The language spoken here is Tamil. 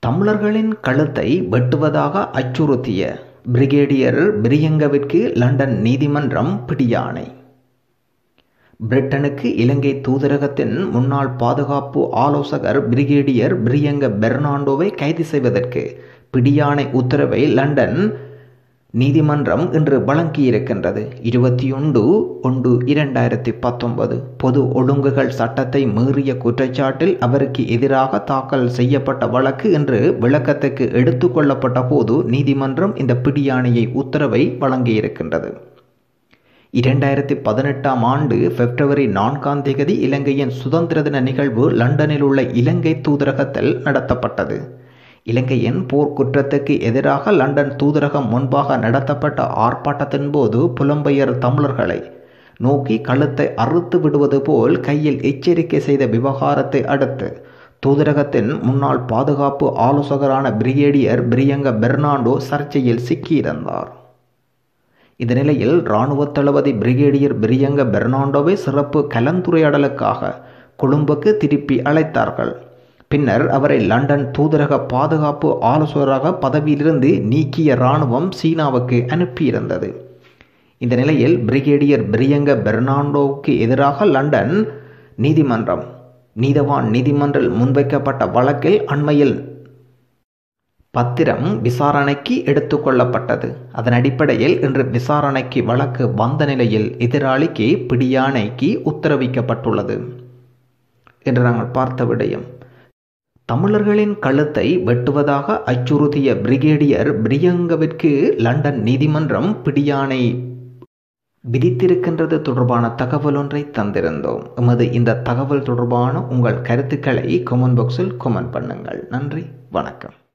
தமிழர்களின் கழுத்தை வெட்டுவதாக அச்சுறுத்திய பிரிகேடியர் பிரியங்கவிற்கு லண்டன் நீதிமன்றம் பிடியாணை பிரிட்டனுக்கு இலங்கை தூதரகத்தின் முன்னாள் பாதுகாப்பு ஆலோசகர் பிரிகேடியர் பிரியங்க பெர்னாண்டோவை கைது செய்வதற்கு பிடியாணை உத்தரவை லண்டன் நீதிமன்றம் இன்று வழங்கியிருக்கின்றது இருபத்தி ஒன்று ஒன்று இரண்டாயிரத்தி பத்தொன்பது பொது ஒழுங்குகள் சட்டத்தை மீறிய குற்றச்சாட்டில் அவருக்கு எதிராக தாக்கல் செய்யப்பட்ட வழக்கு இன்று விளக்கத்துக்கு எடுத்துக்கொள்ளப்பட்ட போது நீதிமன்றம் இந்த பிடியாணையை உத்தரவை வழங்கியிருக்கின்றது இரண்டாயிரத்தி பதினெட்டாம் ஆண்டு பிப்ரவரி நான்காம் தேதி இலங்கையின் சுதந்திர தின நிகழ்வு லண்டனில் உள்ள இலங்கை தூதரகத்தில் நடத்தப்பட்டது இலங்கையின் போர்க்குற்றத்துக்கு எதிராக லண்டன் தூதரகம் முன்பாக நடத்தப்பட்ட ஆர்ப்பாட்டத்தின் போது புலம்பெயர் தமிழர்களை நோக்கி கழுத்தை அறுத்து விடுவது போல் கையில் எச்சரிக்கை செய்த விவகாரத்தை அடுத்து தூதரகத்தின் முன்னாள் பாதுகாப்பு ஆலோசகரான பிரிகேடியர் பிரியங்க பெர்னாண்டோ சர்ச்சையில் சிக்கியிருந்தார் இந்த நிலையில் இராணுவ தளபதி பிரிகேடியர் பிரியங்க பெர்னாண்டோவை சிறப்பு கலந்துரையாடலுக்காக கொழும்புக்கு திருப்பி அழைத்தார்கள் பின்னர் அவரை லண்டன் தூதரக பாதுகாப்பு ஆலோசகராக பதவியிலிருந்து நீக்கிய இராணுவம் சீனாவுக்கு அனுப்பியிருந்தது இந்த நிலையில் பிரிகேடியர் பிரியங்க பெர்னாண்டோவுக்கு எதிராக லண்டன் நீதிமன்றம் நீதவான் நீதிமன்றில் முன்வைக்கப்பட்ட வழக்கில் அண்மையில் பத்திரம் விசாரணைக்கு எடுத்துக்கொள்ளப்பட்டது அதன் அடிப்படையில் இன்று விசாரணைக்கு வழக்கு வந்த நிலையில் எதிராளிக்கு பிடியாணைக்கு உத்தரவிக்கப்பட்டுள்ளது என்று நாங்கள் பார்த்த விடயம் தமிழர்களின் கழுத்தை வெட்டுவதாக அச்சுறுத்திய பிரிகேடியர் பிரியங்கவிற்கு லண்டன் நீதிமன்றம் பிடியாணை விதித்திருக்கின்றது தொடர்பான தகவல் ஒன்றை தந்திருந்தோம் எமது இந்த தகவல் தொடர்பான உங்கள் கருத்துக்களை கமெண்ட் பாக்ஸில் கமெண்ட் பண்ணுங்கள் நன்றி வணக்கம்